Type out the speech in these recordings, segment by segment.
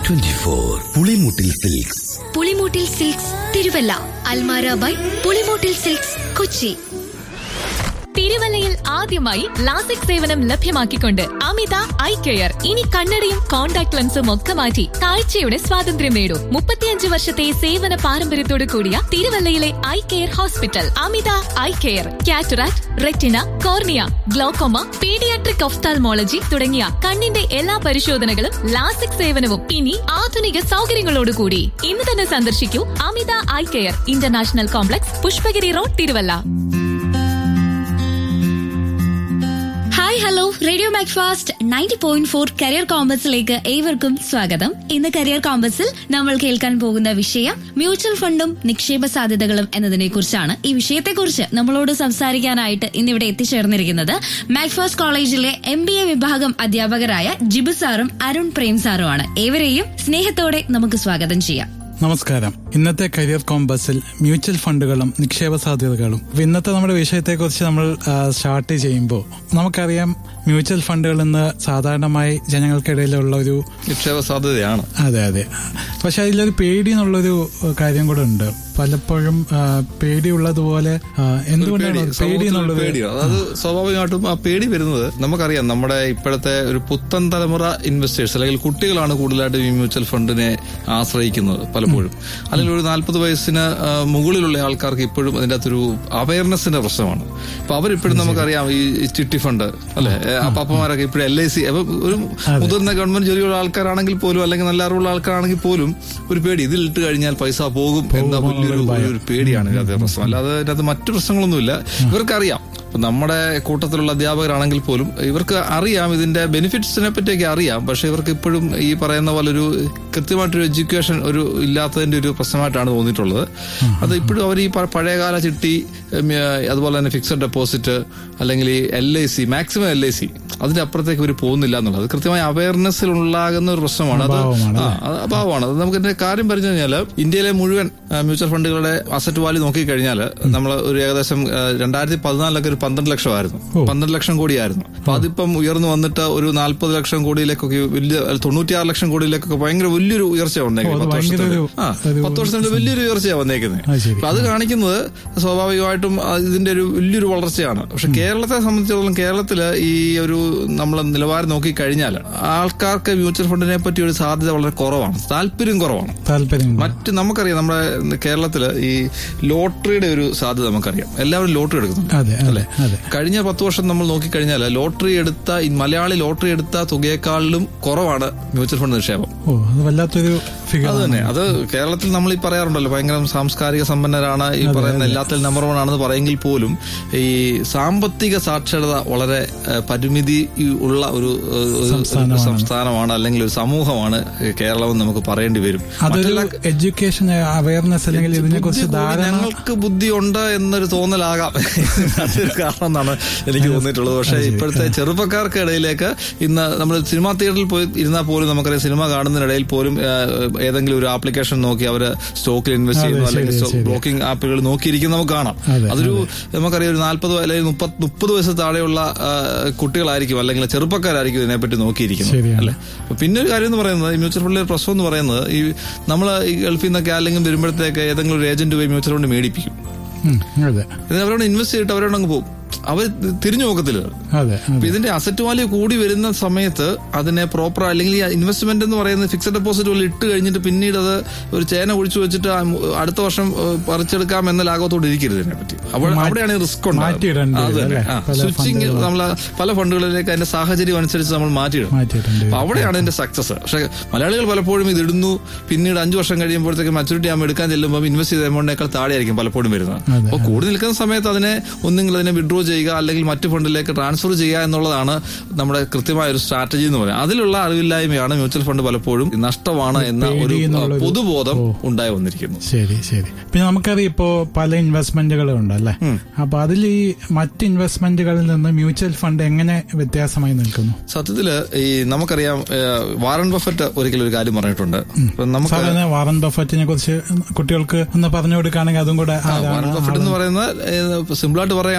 Twenty four Pulimoottil silks Pulimoottil silks Thiruvalla Almara by Pulimoottil silks Kochi തിരുവല്ലയിൽ ആദ്യമായി LASIK സേവനം ലഭ്യമാക്കിക്കൊണ്ട് അമിത ഐ കെയർ ഇനി കണ്ണടയും കോൺടാക്ട് ലെൻസും ഒക്കെ മാറ്റി കാഴ്ചയുടെ സ്വാതന്ത്ര്യം നേടൂ മുപ്പത്തിയഞ്ച് വർഷത്തെ സേവന പാരമ്പര്യത്തോടു കൂടിയ തിരുവല്ലയിലെ eye care hospital Amitha eye care cataract retina cornea glaucoma paediatric ophthalmology തുടങ്ങിയ കണ്ണിന്റെ എല്ലാ പരിശോധനകളും ലാസിക് സേവനവും ഇനി ആധുനിക സൗകര്യങ്ങളോടുകൂടി ഇന്ന് തന്നെ സന്ദർശിക്കൂ Amitha eye care international complex Pushpagiri road Thiruvalla hi hello radio Macfast ninety point four career കോമ്പസിലേക്ക് ഏവർക്കും സ്വാഗതം ഇന്ന് കരിയർ കോമ്പസിൽ നമ്മൾ കേൾക്കാൻ പോകുന്ന വിഷയം മ്യൂച്വൽ ഫണ്ടും നിക്ഷേപ സാധ്യതകളും എന്നതിനെ കുറിച്ചാണ് ഈ വിഷയത്തെക്കുറിച്ച് നമ്മളോട് സംസാരിക്കാനായിട്ട് ഇന്നിവിടെ എത്തിച്ചേർന്നിരിക്കുന്നത് മാക്ഫാസ്റ്റ് കോളേജിലെ എം ബി എ വിഭാഗം അധ്യാപകരായ ജിബു സാറും അരുൺ പ്രേം സാറുമാണ് ഏവരെയും സ്നേഹത്തോടെ നമുക്ക് സ്വാഗതം ചെയ്യാം നമസ്കാരം ഇന്നത്തെ കരിയർ കോമ്പസിൽ മ്യൂച്വൽ ഫണ്ടുകളും നിക്ഷേപ സാധ്യതകളും അപ്പൊ ഇന്നത്തെ നമ്മുടെ വിഷയത്തെക്കുറിച്ച് നമ്മൾ ആ, സ്റ്റാർട്ട് ചെയ്യുമ്പോൾ നമുക്കറിയാം മ്യൂച്വൽ ഫണ്ടുകൾ ഇന്ന് സാധാരണമായി ജനങ്ങൾക്കിടയിലുള്ള ഒരു നിക്ഷേപ സാധ്യതയാണ് അതെ അതെ പക്ഷെ അതിലൊരു പേടി എന്നുള്ളൊരു കാര്യം കൂടെ ഉണ്ട് പലപ്പോഴും ആ, പേടിയുള്ളതുപോലെ ആ, എന്തുകൊണ്ടാണ് പേടി, പേടി സമൂഹത്തിൽ എന്നുള്ളത് പേടിയോ അതായത് സ്വാഭാവികമായിട്ടും ആ പേടി വരുന്നത് നമുക്കറിയാം നമ്മുടെ ഇപ്പോഴത്തെ ഒരു പുത്തൻ തലമുറ ഇൻവെസ്റ്റേഴ്സ് അല്ലെങ്കിൽ കുട്ടികളാണ് കൂടുതലായിട്ട് ഈ മ്യൂച്വൽ ഫണ്ടിനെ ആശ്രയിക്കുന്നത് പലപ്പോഴും അല്ലെങ്കിൽ ഒരു നാൽപ്പത് വയസ്സിന് ആ, മുകളിലുള്ള ആൾക്കാർക്ക് ഇപ്പോഴും അതിന്റെ അകത്തൊരു അവയർനെസിന്റെ പ്രശ്നമാണ് അപ്പൊ അവരിപ്പോഴും നമുക്കറിയാം ഈ ചിട്ടി ഫണ്ട് അല്ലെ അപ്പാപ്പമാരൊക്കെ ഇപ്പോഴും എൽ ഐ സി ഒരു മുതിർന്ന ഗവൺമെന്റ് ജോലിയുള്ള ആൾക്കാരാണെങ്കിൽ പോലും അല്ലെങ്കിൽ നല്ല അറിവുള്ള ആൾക്കാരാണെങ്കിൽ പോലും ഒരു പേടി ഇതിൽ ഇട്ട് കഴിഞ്ഞാൽ പൈസ പോകും എന്ന വലിയൊരു ഒരു പേടിയാണ് ഇതിനകത്തെ പ്രശ്നം അല്ലാതെ അതിനകത്ത് മറ്റു പ്രശ്നങ്ങളൊന്നുമില്ല ഇവർക്കറിയാം ഇപ്പൊ നമ്മുടെ കൂട്ടത്തിലുള്ള അധ്യാപകരാണെങ്കിൽ പോലും ഇവർക്ക് അറിയാം ഇതിന്റെ ബെനിഫിറ്റ്സിനെ പറ്റിയൊക്കെ അറിയാം പക്ഷെ ഇവർക്ക് ഇപ്പോഴും ഈ പറയുന്ന പോലെ ഒരു കൃത്യമായിട്ടൊരു എഡ്യൂക്കേഷൻ ഒരു ഇല്ലാത്തതിന്റെ ഒരു പ്രശ്നമായിട്ടാണ് തോന്നിയിട്ടുള്ളത് അത് ഇപ്പോഴും അവർ ഈ പ- പഴയകാല ചിട്ടി ഉം, ഏ, അതുപോലെ തന്നെ ഫിക്സഡ് ഡെപ്പോസിറ്റ് അല്ലെങ്കിൽ ഈ L I C maximum L I C അതിന്റെ അപ്പുറത്തേക്ക് ഇവർ പോകുന്നില്ല എന്നുള്ളത് കൃത്യമായ അവയർനെസ്സിൽ ഉണ്ടാകുന്ന ഒരു പ്രശ്നമാണ് അത് അഭാവമാണ് ആ, അത് അഭാവമാണ് അത് നമുക്ക് ഇതിന്റെ കാര്യം പറഞ്ഞു കഴിഞ്ഞാൽ ഇന്ത്യയിലെ മുഴുവൻ ആ, മ്യൂച്വൽ ഫണ്ടുകളുടെ അസറ്റ് വാല്യൂ നോക്കിക്കഴിഞ്ഞാൽ നമ്മൾ ഒരു ഏകദേശം ആ, രണ്ടായിരത്തി പതിനാലിലൊക്കെ ഒരു പന്ത്രണ്ട് ലക്ഷമായിരുന്നു പന്ത്രണ്ട് ലക്ഷം കോടിയായിരുന്നു അപ്പൊ അതിപ്പം ഉയർന്നു വന്നിട്ട് ഒരു നാൽപ്പത് ലക്ഷം കോടിയിലേക്കൊക്കെ വലിയ അല്ല, തൊണ്ണൂറ്റിയാറ് ലക്ഷം കോടിയിലേക്കൊക്കെ ഭയങ്കര വലിയൊരു ഉയർച്ച ഓ, വന്നേക്കുന്നത് അത് പത്ത് ഭയങ്കര വർഷത്തിനുള്ളിൽ. ഒരു- ആ ഒരു- പത്ത് വർഷത്തിന്റെ വലിയൊരു ഉയർച്ചയാണ് വന്നേക്കുന്നത് അത് ശരി. അപ്പൊ അത് കാണിക്കുന്നത് സ്വാഭാവികമായിട്ടും ആ, ഇതിന്റെ ഒരു വലിയൊരു വളർച്ചയാണ് പക്ഷെ കേരളത്തെ സംബന്ധിച്ചിടത്തോളം കേരളത്തില് ഈ ഒരു നമ്മൾ നിലവാരം നോക്കി കഴിഞ്ഞാൽ ആൾക്കാർക്ക് മ്യൂച്വൽ ഫണ്ടിനെ പറ്റി ഒരു സാധ്യത വളരെ കുറവാണ് താല്പര്യം കുറവാണ് താല്പര്യം മറ്റ് നമുക്കറിയാം നമ്മുടെ കേരളത്തില് ഈ ലോട്ടറിയുടെ ഒരു സാധ്യത നമുക്കറിയാം എല്ലാവരും ലോട്ടറി എടുക്കുന്നുണ്ട് അതെ അതെ അതെ കഴിഞ്ഞ പത്ത് വർഷം നമ്മൾ നോക്കിക്കഴിഞ്ഞാൽ ലോട്ടറി എടുത്ത ഈ മലയാളി ലോട്ടറി എടുത്ത തുകയെക്കാളിലും കുറവാണ് മ്യൂച്വൽ ഫണ്ട് നിക്ഷേപം ഓ അത് വല്ലാത്തൊരു ഫിഗർ അത് തന്നെ അത് കേരളത്തിൽ നമ്മൾ ഈ പറയാറുണ്ടല്ലോ ഭയങ്കര സാംസ്കാരിക സമ്പന്നരാണ് ഈ പറയുന്ന എല്ലാത്തിലും നമ്പർ വൺ ആണെന്ന് പറയെങ്കിൽ പോലും ഈ സാമ്പത്തിക സാക്ഷരത വളരെ ഏഹ്, പരിമിതി ഉള്ള ഒരു ഏഹ്, ഒരു സംസ്ഥാനമാണ്. സംസ്ഥാനമാണ് അല്ലെങ്കിൽ ഒരു സമൂഹമാണ് കേരളം എന്ന് നമുക്ക് പറയേണ്ടി വരും അതൊരു എഡ്യൂക്കേഷൻ അവയർനെസ് അല്ലെങ്കിൽ ഇതിനെ കുറിച്ച് ബുദ്ധി കൂടി ധാരണ ഞങ്ങൾക്ക് ബുദ്ധിയുണ്ട് എന്നൊരു തോന്നലാകാം അതൊരു കാരണം എന്നാണ് എനിക്ക് തോന്നിയിട്ടുള്ളത് പക്ഷേ ഇപ്പോഴത്തെ ചെറുപ്പക്കാർക്ക് ഇടയിലേക്ക് ഇന്ന് നമ്മൾ സിനിമാ തിയേറ്ററിൽ പോയി ഇരുന്നാൽ പോലും നമുക്കറിയാം സിനിമ കാണുന്നതിനിടയിൽ പോലും ആ, ഏതെങ്കിലും ഒരു ആപ്ലിക്കേഷൻ നോക്കി അവർ സ്റ്റോക്കിൽ ഇൻവെസ്റ്റ് ചെയ്യുന്നു അതെ, അല്ലെങ്കിൽ ശരി, ശരി. ബ്രോക്കിംഗ് ആപ്പുകൾ നോക്കിയിരിക്കും നമുക്ക് കാണാം അതെ, അതൊരു നമുക്കറിയാം ഒരു നാൽപ്പത് അല്ലെങ്കിൽ മുപ്പത് മുപ്പത് വയസ്സ് താഴെയുള്ള ആ, കുട്ടികളായിരിക്കും അല്ലെങ്കിൽ ചെറുപ്പക്കാരായിരിക്കും ഇതിനെപ്പറ്റി നോക്കിയിരിക്കുന്നത് ശരിയാണ്. അല്ലെ അപ്പൊ പിന്നെ ഒരു കാര്യം എന്ന് പറയുന്നത് ഈ മ്യൂച്വൽ ഫണ്ടിലെ പ്രശ്നം എന്ന് പറയുന്നത് ഈ നമ്മൾ ഈ ഗൾഫിൽ നിന്നൊക്കെ അല്ലെങ്കിൽ വരുമ്പോഴത്തേക്ക് ഏതെങ്കിലും ഒരു ഏജന്റ് പോയി മ്യൂച്വൽ ഫണ്ട് മേടിപ്പിക്കും ഉം, അതെ എന്നിട്ട് അവരോട് ഇൻവെസ്റ്റ് ചെയ്തിട്ട് അവരോട് അങ്ങ് പോകും അവർ തിരിഞ്ഞു നോക്കത്തില്ല അതെ അപ്പൊ അതെ ഇതിന്റെ അസറ്റ് വാല്യൂ കൂടി വരുന്ന സമയത്ത് അതിനെ പ്രോപ്പർ അല്ലെങ്കിൽ ഈ ഇൻവെസ്റ്റ്മെന്റ് എന്ന് പറയുന്നത് ഫിക്സഡ് ഡെപ്പോസിറ്റ് പോലെ ഇട്ട് കഴിഞ്ഞിട്ട് പിന്നീട് അത് ഒരു ചേന ഒഴിച്ചു വെച്ചിട്ട് ആ മു- അടുത്ത വർഷം ഏഹ്, പറിച്ചെടുക്കാം എന്ന ലാഘവത്തോട് ഇരിക്കരുത് ഇതിനെപ്പറ്റി അവിടെ മാറ്റി- അവിടെയാണ് റിസ്ക് മാറ്റിയിടേണ്ടി വരും, അല്ലേ? പല സ്വിച്ചിങ് ഫണ്ടുകളും. നമ്മൾ പല ഫണ്ടുകളിലേക്ക് അതിന്റെ സാഹചര്യം അനുസരിച്ച് നമ്മൾ മാറ്റിയിടും മാറ്റിയിട്ടുണ്ട് അപ്പൊ അവിടെയാണ് ഇതിന്റെ സക്സസ് പക്ഷെ മലയാളികൾ പലപ്പോഴും ഇത് ഇടുന്നു പിന്നീട് അഞ്ചു വർഷം കഴിയുമ്പോഴത്തേക്ക് മച്ചൂരിറ്റി ആകുമ്പോൾ എടുക്കാൻ ചെല്ലുമ്പോൾ ഇൻവെസ്റ്റ് ചെയ്ത എമൗണ്ടിനേക്കാൾ താഴെയായിരിക്കും പലപ്പോഴും വരുന്നത് അതെ, അപ്പോൾ കൂടുതൽ നിൽക്കുന്ന സമയത്ത് അതിനെ ഒന്നുകിൽ അതിനെ വിഡ്രോ ചെയ്യുക അല്ലെങ്കിൽ മറ്റു ഫണ്ടിലേക്ക് ട്രാൻസ്ഫർ ചെയ്യുക എന്നുള്ളതാണ് നമ്മുടെ കൃത്യമായ ഒരു സ്ട്രാറ്റജി എന്ന് പറയുന്നത് അതിലുള്ള അറിവില്ലായ്മയാണ് മ്യൂച്വൽ ഫണ്ട് പലപ്പോഴും നഷ്ടമാണ് എന്ന ഒരു പേടി എന്നുള്ളൊരു- പൊതുബോധം ഓ. ഉണ്ടായി വന്നിരിക്കുന്നു ശരി ശരി പിന്നെ നമുക്കറിയാം ഇപ്പോ പല ഇൻവെസ്റ്റ്മെന്റുകളും ഉണ്ട് അല്ലെ അപ്പൊ അതിൽ ഈ മറ്റ് ഇൻവെസ്റ്റ്മെന്റുകളിൽ നിന്ന് മ്യൂച്വൽ ഫണ്ട് എങ്ങനെ വ്യത്യാസമായി നിൽക്കുന്നു സത്യത്തില് ഈ നമുക്കറിയാം ഏഹ്, വാറൻ ബഫറ്റ് ഒരിക്കലും ഒരു കാര്യം പറഞ്ഞിട്ടുണ്ട് അപ്പൊ നമുക്ക് സാധാരണ വാറൻ ബഫറ്റിനെ കുറിച്ച് കുട്ടികൾക്ക് ഒന്ന് പറഞ്ഞു കൊടുക്കുകയാണെങ്കിൽ അതും കൂടെ ആ, ആരാണ് വാറൻ ബഫറ്റ് എന്ന് പറയുന്നത് സിമ്പിളായിട്ട് പറയുകയാണെങ്കിൽ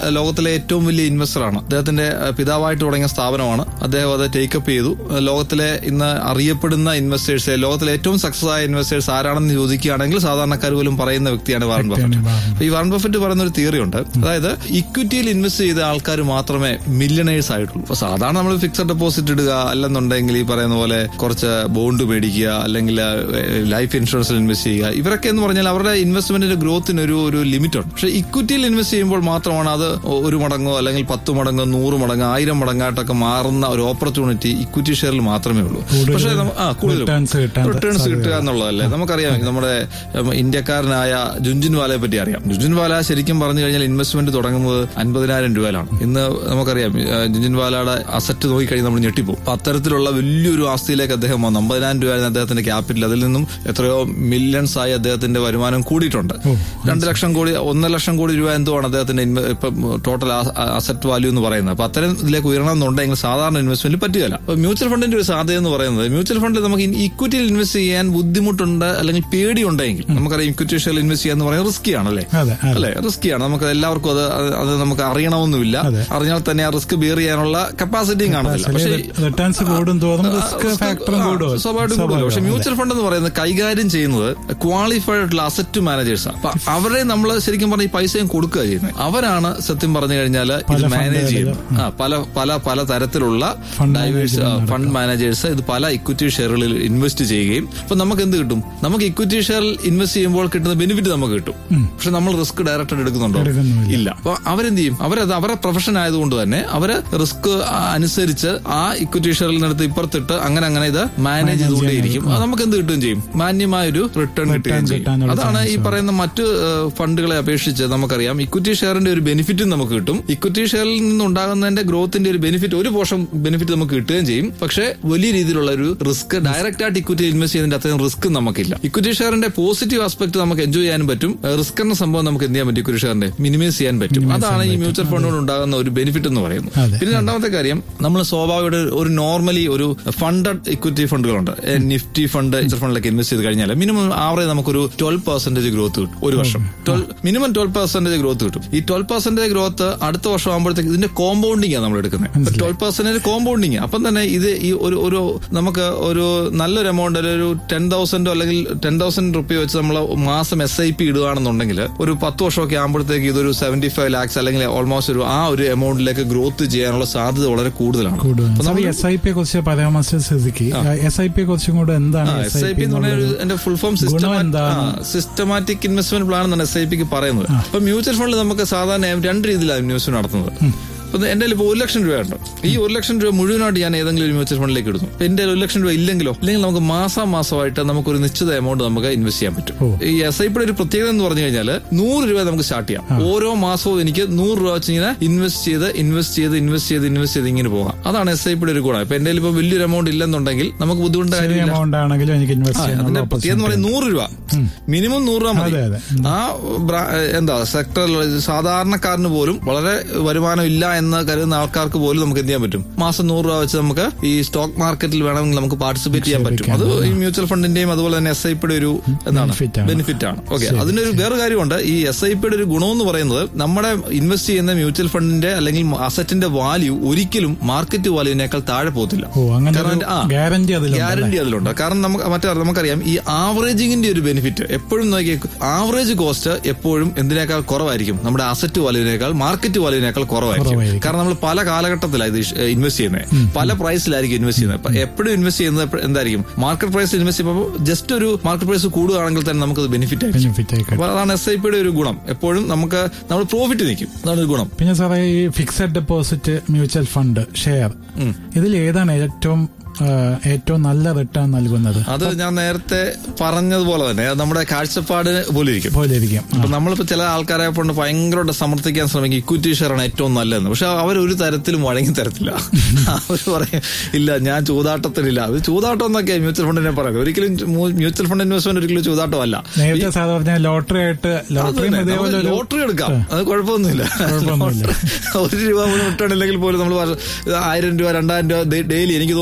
ലോകത്തിലെ ഏറ്റവും വലിയ ഇൻവെസ്റ്ററാണ് അദ്ദേഹത്തിന്റെ അഹ്, പിതാവായിട്ട് തുടങ്ങിയ സ്ഥാപനമാണ് അദ്ദേഹം അത് ടേക്കപ്പ് ചെയ്തു അഹ്, ലോകത്തിലെ ഇന്ന് അറിയപ്പെടുന്ന ഇൻവെസ്റ്റേഴ്സ് ലോകത്തിലെ ഏറ്റവും സക്സസ് ആയ ഇൻവെസ്റ്റേഴ്സ് ആരാണെന്ന് ചോദിക്കുകയാണെങ്കിൽ സാധാരണക്കാർ പോലും പറയുന്ന വ്യക്തിയാണ് വാറൻ ബഫറ്റ് വാറൻ ബഫറ്റ്. അപ്പൊ ഈ വാറൻ ബഫറ്റ് പറയുന്ന ഒരു തിയറി ഉണ്ട് അതായത് ഇക്വിറ്റിയിൽ ഇൻവെസ്റ്റ് ചെയ്ത ആൾക്കാർ മാത്രമേ മില്യണേഴ്സ് ആയിട്ടുള്ളൂ അപ്പൊ സാധാരണ നമ്മൾ ഫിക്സഡ് ഡെപ്പോസിറ്റ് ഇടുക അല്ലെന്നുണ്ടെങ്കിൽ ഈ പറയുന്ന പോലെ കുറച്ച് ബോണ്ട് മേടിക്കുക അല്ലെങ്കിൽ ലൈഫ് ഇൻഷുറൻസിൽ ഇൻവെസ്റ്റ് ചെയ്യുക ഇവരൊക്കെ എന്ന് പറഞ്ഞാൽ അവരുടെ ഇൻവെസ്റ്റ്മെന്റിന്റെ ഗ്രോത്തിന് ഒരു ഒരു ലിമിറ്റ് ഉണ്ട് പക്ഷെ ഇക്വിറ്റിയിൽ ഇൻവെസ്റ്റ് ചെയ്യുമ്പോൾ മാത്രമാണ് അത് ഒരു മടങ്ങോ അല്ലെങ്കിൽ പത്ത് മടങ്ങോ നൂറ് മടങ്ങോ ആയിരം മടങ്ങായിട്ടൊക്കെ മാറുന്ന ഒരു ഓപ്പർച്യൂണിറ്റി ഇക്വിറ്റി ഷെയറിൽ മാത്രമേ ഉള്ളൂ കൂടുതൽ പക്ഷേ നമ്മ- ആ കൂടുതലും returns കിട്ടാൻ റിട്ടേൺസ് കിട്ടുക എന്നുള്ളതല്ലേ നമുക്കറിയാം നമ്മുടെ ഉം, ഇന്ത്യക്കാരനായ ജുൻജുൻ വാലയെ പറ്റി അറിയാം ജുൻജുൻ വാല ശരിക്കും പറഞ്ഞു കഴിഞ്ഞാൽ ഇൻവെസ്റ്റ്മെന്റ് തുടങ്ങുന്നത് അൻപതിനായിരം രൂപയിലാണ് ഇന്ന് നമുക്കറിയാം ആ, ജുൻജുൻ വാലയുടെ അസറ്റ് നോക്കിക്കഴിഞ്ഞാൽ നമ്മൾ ഞെട്ടിപ്പോകും അപ്പൊ അത്തരത്തിലുള്ള വലിയൊരു ആസ്തിയിലേക്ക് അദ്ദേഹം വന്നു അമ്പതിനായിരം രൂപയായിരുന്നു അദ്ദേഹത്തിന്റെ ക്യാപിറ്റൽ അതിൽ നിന്നും എത്രയോ മില്യൺസ് ആയി അദ്ദേഹത്തിന്റെ വരുമാനം കൂടിയിട്ടുണ്ട് രണ്ട് ലക്ഷം കോടി ഒന്നര ലക്ഷം കോടി രൂപ എന്തോ ആണ് അദ്ദേഹത്തിന്റെ ഇൻവെ- ഇപ്പം ടോട്ടൽ അസറ്റ് വാല്യൂ എന്ന് പറയുന്നത് അപ്പൊ അത്തരം ഇതിലേക്ക് ഉയരണം എന്നുണ്ടെങ്കിൽ സാധാരണ ഇൻവെസ്റ്റ്മെന്റ് പറ്റുകയില്ല അപ്പൊ മ്യൂച്വൽ ഫണ്ടിന്റെ ഒരു സാധ്യത എന്ന് പറയുന്നത് മ്യൂച്വൽ ഫണ്ടിൽ നമുക്ക് ഇക്വിറ്റിയിൽ ഇൻവെസ്റ്റ് ചെയ്യാൻ ബുദ്ധിമുട്ടുണ്ട് അല്ലെങ്കിൽ പേടിയുണ്ടെങ്കിൽ നമുക്കറിയാം ഇക്വിറ്റി ഷെയറിൽ ഇൻവെസ്റ്റ് ചെയ്യാന്ന് പറയുന്നത് റിസ്കി ആണല്ലേ അതെ അതെ അല്ലെ റിസ്കിയാണ് നമുക്ക് എല്ലാവർക്കും അത് അത് അത് നമുക്ക് അറിയണമെന്നുമില്ല അതെ. അറിഞ്ഞാൽ തന്നെ ആ റിസ്ക് ബിയർ ചെയ്യാനുള്ള കപ്പാസിറ്റിയും കാണത്തില്ല പക്ഷേ റിട്ടേൺസ് കൂടും തോറും റിസ്ക് ഫാക്ടറും കൂടും സ്വാഭാവികമായിട്ടും കൂടുമല്ലോ പക്ഷെ മ്യൂച്വൽ ഫണ്ട് എന്ന് പറയുന്നത് കൈകാര്യം ചെയ്യുന്നത് ക്വാളിഫൈഡ് ആയിട്ടുള്ള അസറ്റ് മാനേജേഴ്സ് അപ്പൊ അവരെ നമ്മൾ ശരിക്കും പറഞ്ഞ ഈ പൈസയും കൊടുക്കുക ചെയ്യുന്നത് അവരാണ് സത്യം പറഞ്ഞു കഴിഞ്ഞാൽ ഇത് പല മാനേജ് ഫണ്ടുകളിലും. ചെയ്യുന്നത് ആ പല പല പല തരത്തിലുള്ള Fund diverse management fund managers ഇത് പല ഇക്വിറ്റി ഷെയറുകളിൽ ഇൻവെസ്റ്റ് ചെയ്യുകയും അപ്പൊ നമുക്ക് എന്ത് കിട്ടും നമുക്ക് ഇക്വിറ്റി ഷെയറിൽ ഇൻവെസ്റ്റ് ചെയ്യുമ്പോൾ കിട്ടുന്ന ബെനിഫിറ്റ് നമുക്ക് കിട്ടും പക്ഷെ നമ്മൾ റിസ്ക് ഡയറക്റ്റ് എടുക്കുന്നുണ്ടോ എടുക്കുന്നുമില്ല. ഇല്ല അപ്പൊ അവരെന്ത് ചെയ്യും അവരത് അവരുടെ പ്രൊഫഷൻ ആയതുകൊണ്ട് തന്നെ അവര് റിസ്ക് അനുസരിച്ച് ആ ഇക്വിറ്റി ഷെയറിനടുത്ത് ഇപ്പുറത്തിട്ട് അങ്ങനെ അങ്ങനെ ഇത് മാനേജ് ചെയ്തുകൊണ്ടേയിരിക്കും അത് നമുക്ക് എന്ത് കിട്ടുകയും ചെയ്യും മാന്യമായ ഒരു റിട്ടേൺ കിട്ടുകയും ചെയ്യും കിട്ടാനുള്ള അതാണ് ഈ chance പറയുന്ന മറ്റ് ഏഹ്, ഫണ്ടുകളെ അപേക്ഷിച്ച് നമുക്കറിയാം ഇക്വിറ്റി ഷെയറിന്റെ ഒരു ബെനിഫിറ്റും നമുക്ക് കിട്ടും ഇക്വിറ്റി ഷെയറിൽ നിന്നുണ്ടാകുന്നതിന്റെ ഗ്രോത്തിന്റെ ഒരു ബെനിഫിറ്റ് ഒരു പോർഷൻ ബെനിഫിറ്റ് നമുക്ക് കിട്ടുകയും ചെയ്യും പക്ഷേ വലിയ രീതിയിലുള്ള ഒരു റിസ്ക് ഡയറക്റ്റ് ആയിട്ട് ഇക്വിറ്റി ഇൻവെസ്റ്റ് ചെയ്യുന്നതിന്റെ അത്രയും റിസ്ക് നമുക്കില്ല ഇക്വിറ്റി ഷെയറിന്റെ പോസിറ്റീവ് ആസ്പെക്ട് നമുക്ക് എൻജോയ് ചെയ്യാനും പറ്റും റിസ്ക് എന്ന സംഭവം നമുക്ക് എന്ത് ചെയ്യാൻ പറ്റും ഇക്വിറ്റി ഷെയറിന്റെ മിനിമൈസ് ചെയ്യാൻ പറ്റും അതാണ് ഈ മ്യൂച്വൽ ഫണ്ടുകൊണ്ട് ഉണ്ടാകുന്ന ഒരു ബെനിഫിറ്റ് എന്ന് പറയുന്നത് അതെ. പിന്നെ രണ്ടാമത്തെ കാര്യം നമ്മൾ സ്വാഭാവിക ഒരു നോർമലി ഒരു ഫണ്ടഡ് ഇക്വിറ്റി ഫണ്ടുകളുണ്ട് ഏ, നിഫ്റ്റി ഫണ്ട് മ്യൂച്വൽ ഫണ്ടിലൊക്കെ ഇൻവെസ്റ്റ് ചെയ്ത് കഴിഞ്ഞാൽ മിനിമം ആവറേജ് നമുക്കൊരു ട്വൽവ് പെർസെന്റേജ് ഗ്രോത്ത് കിട്ടും ഒരു വർഷം മിനിമം ട്വൽവ് പെർസെന്റേജ് ഗ്രോത്ത് കിട്ടും ഈ ട്വൽവ് പെർസെന്റേജ് ഗ്രോത്ത് അടുത്ത വർഷം ആകുമ്പോഴത്തേക്ക് ഇതിന്റെ കോമ്പൗണ്ടിങ് ആണ് നമ്മൾ എടുക്കുന്നത് ട്വൽവ് പെർസെന്റേജ് കോമ്പൗണ്ടിങ് അപ്പം തന്നെ ഇത് ഈ ഒരു ഒരു നമുക്ക് ഒരു നല്ലൊരു എമൗണ്ട് ഒരു ടെൻ തൗസൻഡോ അല്ലെങ്കിൽ ടെൻ തൗസൻഡ് റുപ്പി വെച്ച് നമ്മൾ മാസം എസ് ഐ പി ഇടുകയാണെന്നുണ്ടെങ്കിൽ ഒരു പത്ത് വർഷമൊക്കെ ആകുമ്പോഴത്തേക്ക് ഇതൊരു സെവന്റി ഫൈവ് ലാക്സ് അല്ലെങ്കിൽ ഓൾമോസ്റ്റ് ഒരു ആ ഒരു എമൗണ്ടിലേക്ക് ഗ്രോത്ത് ചെയ്യാനുള്ള സാധ്യത വളരെ കൂടുതലാണ് കൂടുതൽ അപ്പൊ നമ്മൾ എസ് ഐ പിയെ കുറിച്ച് പരാമർശിച്ച സ്ഥിതിക്ക് എസ് ഐ പിയെ കുറിച്ചും കൂടെ എന്താണ് എസ് ഐ പി എന്ന് പറഞ്ഞ ഒരു- എന്റെ ഫുൾ ഫോം ഗുണം എന്താണ്? സിസ്റ്റമാറ്റിക് ഇൻവെസ്റ്റ്മെന്റ് പ്ലാൻ എന്നാണ് എസ് ഐ പിക്ക് പറയുന്നത് അപ്പൊ മ്യൂച്വൽ ഫണ്ടിൽ നമുക്ക് സാധാരണ രണ്ട് രീതിയിലാണ് ഇൻവെസ്റ്റ്മെന്റ് നടത്തുന്നത് അപ്പൊ എന്റെ കയ്യിൽ ഇപ്പോൾ ഒരു ലക്ഷം രൂപയുണ്ട് ഈ ഒരു ലക്ഷം രൂപ മുഴുവനായിട്ട് ഞാൻ ഏതെങ്കിലും ഒരു മ്യൂച്വൽ ഫണ്ടിലേക്ക് ഇടുന്നു അപ്പൊ എന്റെ ഒരു ലക്ഷം രൂപ ഇല്ലെങ്കിലോ ഇല്ലെങ്കിൽ നമുക്ക് മാസം മാസമായിട്ട് നമുക്ക് ഒരു നിശ്ചിത എമൗണ്ട് നമുക്ക് ഇൻവെസ്റ്റ് ചെയ്യാൻ പറ്റും ഓ. ഈ എസ് ഐ പിയുടെ ഒരു പ്രത്യേകത എന്ന് പറഞ്ഞു കഴിഞ്ഞാൽ നൂറ് രൂപ നമുക്ക് സ്റ്റാർട്ട് ചെയ്യാം ഓരോ മാസവും എനിക്ക് നൂറ് രൂപ വെച്ച് ഇങ്ങനെ ഇൻവെസ്റ്റ് ചെയ്ത് ഇൻവെസ്റ്റ് ചെയ്ത് ഇൻവെസ്റ്റ് ചെയ്ത് ഇൻവെസ്റ്റ് ചെയ്ത് ഇങ്ങനെ പോകാം അതാണ് എസ് ഐ പിയുടെ ഒരു ഗുണം ഇപ്പൊ എന്റെ കയ്യിൽ ഇപ്പോൾ വലിയൊരു എമൗണ്ട് ഇല്ലെന്നുണ്ടെങ്കിൽ നമുക്ക് ബുദ്ധിമുട്ട് ചെറിയ കാര്യമില്ല എമൗണ്ട് ആണെങ്കിലും എനിക്ക് ഇൻവെസ്റ്റ് ആ, അതിന്റെ ചെയ്യാനുള്ള പ്രത്യേകത എന്ന് പറയുന്നത് നൂറ് രൂപ മിനിമം നൂറ് രൂപ മതി അതെ, അതെ. ആ ബ്രാ- എന്താ സെക്ടറിൽ സാധാരണക്കാരന് പോലും വളരെ വരുമാനം ഇല്ല എന്ന് കരുതുന്ന ആൾക്കാർക്ക് പോലും നമുക്ക് എന്ത് ചെയ്യാൻ പറ്റും മാസം നൂറ് രൂപ വെച്ച് നമുക്ക് ഈ സ്റ്റോക്ക് മാർക്കറ്റിൽ വേണമെങ്കിൽ നമുക്ക് പാർട്ടിസിപ്പേറ്റ് ചെയ്യാൻ പറ്റും അത് ഈ മ്യൂച്വൽ ഫണ്ടിന്റെയും അതുപോലെ തന്നെ എസ് ഐ പിയുടെ ഒരു എന്താണ് Benefit ആണ്. ബെനിഫിറ്റ് ആണ് ഓക്കെ അതിനൊരു വേറെ കാര്യമുണ്ട് ഈ എസ് ഐ പിയുടെ ഒരു ഗുണം എന്ന് പറയുന്നത് നമ്മുടെ ഇൻവെസ്റ്റ് ചെയ്യുന്ന മ്യൂച്വൽ ഫണ്ടിന്റെ അല്ലെങ്കിൽ അസറ്റിന്റെ വാല്യൂ ഒരിക്കലും മാർക്കറ്റ് വാല്യൂവിനേക്കാൾ താഴെ പോകത്തില്ല ഓ അങ്ങനെ കാരണം ആ, ഗ്യാരണ്ടി അതിലുണ്ട് ഗ്യാരണ്ടി അതിലുണ്ട് കാരണം നമുക്ക് മറ്റേ നമുക്കറിയാം ഈ ആവറേജിങ്ങിന്റെ ഒരു ബെനിഫിറ്റ് എപ്പോഴും നോക്കി ആവറേജ് കോസ്റ്റ് എപ്പോഴും എന്തിനേക്കാൾ കുറവായിരിക്കും നമ്മുടെ അസറ്റ് വാല്യൂവിനേക്കാൾ മാർക്കറ്റ് വാല്യൂവിനേക്കാൾ കുറവായിരിക്കും കുറവായിരിക്കും. കാരണം നമ്മൾ പല കാലഘട്ടത്തിലാണ് ഇത് ഇൻവെസ്റ്റ് ചെയ്യുന്നത് പല പ്രൈസിലായിരിക്കും ഇൻവെസ്റ്റ് ചെയ്യുന്നത് അപ്പൊ എപ്പോഴും ഇൻവെസ്റ്റ് ചെയ്യുന്നത് എപ്പ- എന്തായിരിക്കും മാർക്കറ്റ് പ്രൈസ് ഇൻവെസ്റ്റ് ചെയ്യുമ്പോൾ ജസ്റ്റ് ഒരു മാർക്കറ്റ് പ്രൈസ് കൂടുകയാണെങ്കിൽ തന്നെ നമുക്കത് ബെനിഫിറ്റ് ആയിരിക്കും ബെനിഫിറ്റ് ആയിക്കോട്ടെ അപ്പൊ അതാണ് എസ് ഐ പിയുടെ ഒരു ഗുണം എപ്പോഴും നമുക്ക് നമ്മൾ പ്രോഫിറ്റ് നിൽക്കും അതാണ് ഒരു ഗുണം പിന്നെ സാറേ ഈ fixed deposit mutual fund share ഇതിൽ ഏതാണ് ഏറ്റവും ആ, ഏറ്റവും നല്ല റിട്ടേൺ നൽകുന്നത് അത് ഞാൻ നേരത്തെ പറഞ്ഞതുപോലെ തന്നെ അത് നമ്മുടെ കാഴ്ചപ്പാട് പോലെ ഇരിക്കും പോലെ ഇരിക്കും ആ, അപ്പൊ നമ്മളിപ്പോ ചില ആൾക്കാരെ കൊണ്ട് ഭയങ്കരമായിട്ട് സമർത്ഥിക്കാൻ ശ്രമിക്കും ഇക്വിറ്റി ഷെയർ ആണ് ഏറ്റവും നല്ലതെന്ന് പക്ഷെ അവർ ഒരു തരത്തിലും വഴങ്ങി തരത്തില്ല അവർ പറയും ഇല്ല ഞാൻ ചൂതാട്ടത്തിലില്ല അത് ചൂതാട്ടം എന്നൊക്കെ മ്യൂച്വൽ ഫണ്ടിനെ പറയുന്നത് ഒരിക്കലും മൂ- മ്യൂച്വൽ ഫണ്ട് ഇൻവെസ്റ്റ്മെന്റ് ഒരിക്കലും ചൂതാട്ടമല്ല നേരത്തെ സാർ പറഞ്ഞ ലോട്ടറി ആയിട്ട് ലോട്ടറിയും ഇതേപോലെ ഒരു ലോട്ടറി എടുക്കാം അത് കുഴപ്പമൊന്നുമില്ല കുഴപ്പമൊന്നുമില്ല. ഒരു രൂപ പോലും റിട്ടേൺ ഇല്ലെങ്കിൽ പോലും നമ്മൾ ആയിരം രൂപ രണ്ടായിരം രൂപ ഡെയിലി എനിക്ക് തോന്നുന്നു ഈ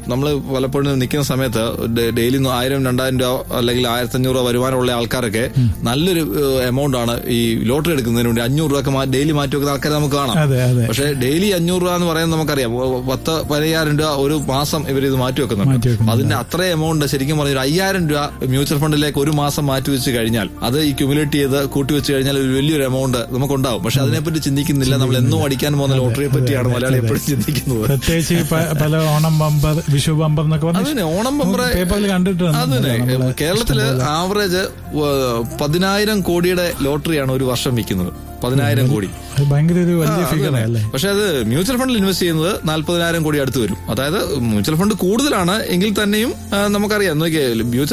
നമ്മൾ പലപ്പോഴും നിൽക്കുന്ന സമയത്ത് ഡെ- ഡെയിലി ആയിരം രണ്ടായിരം രൂപ അല്ലെങ്കിൽ ആയിരത്തഞ്ഞൂറ് രൂപ വരുമാനമുള്ള ആൾക്കാരൊക്കെ നല്ലൊരു എമൗണ്ട് ആണ് ഈ ലോട്ടറി എടുക്കുന്നതിന് വേണ്ടി അഞ്ഞൂറ് രൂപ ഒക്കെ മാ- ഡെയിലി മാറ്റി വെക്കുന്ന ആൾക്കാരെ നമുക്ക് കാണാം അതെ അതെ പക്ഷെ ഡെയിലി അഞ്ഞൂറ് രൂപ എന്ന് പറയുന്നത് നമുക്കറിയാം ഒ- പത്ത് പതിനായിരം രൂപ ഒരു മാസം ഇവർ ഇത് മാറ്റി വെക്കുന്നുണ്ട് മാറ്റി വെക്കുന്നുണ്ട്. അതിന്റെ അത്ര എമൗണ്ട് ശരിക്കും പറഞ്ഞ ഒരു അയ്യായിരം രൂപ മ്യൂച്വൽ ഫണ്ടിലേക്ക് ഒരു മാസം മാറ്റി വെച്ച് കഴിഞ്ഞാൽ അത് ഈ ക്യുമുലേറ്റ് ചെയ്ത് കൂട്ടി വെച്ച് കഴിഞ്ഞാൽ ഒരു വലിയൊരു എമൗണ്ട് നമുക്കുണ്ടാവും പക്ഷെ അതിനെപ്പറ്റി ചിന്തിക്കുന്നില്ല നമ്മൾ എന്നും അടിക്കാൻ പോകുന്ന ലോട്ടറിയെ പറ്റിയാണ് മലയാളി എപ്പോഴും ചിന്തിക്കുന്നത് പ്രത്യേകിച്ച് ഈ പ- പല ഓണം ബമ്പർ വിഷു ബമ്പർ എന്നൊക്കെ പറഞ്ഞ് അതിന് ഓണം ബമ്പറെ പേപ്പറിൽ കണ്ടിട്ടുണ്ട് അതിനെ നമ്മള് കേരളത്തില് ആവറേജ് പതിനായിരം കോടിയുടെ ലോട്ടറിയാണ് ഒരു വർഷം വിൽക്കുന്നത് പതിനായിരം കോടി അത് ഭയങ്കര ഒരു വലിയ ആ, ഫിഗർ അതന്നെ. അല്ലേ പക്ഷെ അത് മ്യൂച്വൽ ഫണ്ടിൽ ഇൻവെസ്റ്റ് ചെയ്യുന്നത് നാല്പതിനായിരം കോടി അടുത്ത് വരും അതായത് മ്യൂച്വൽ ഫണ്ട് കൂടുതലാണ് എങ്കിൽ തന്നെയും ആ, നമുക്കറിയാം നോക്കിയേ മ്യൂച്വൽ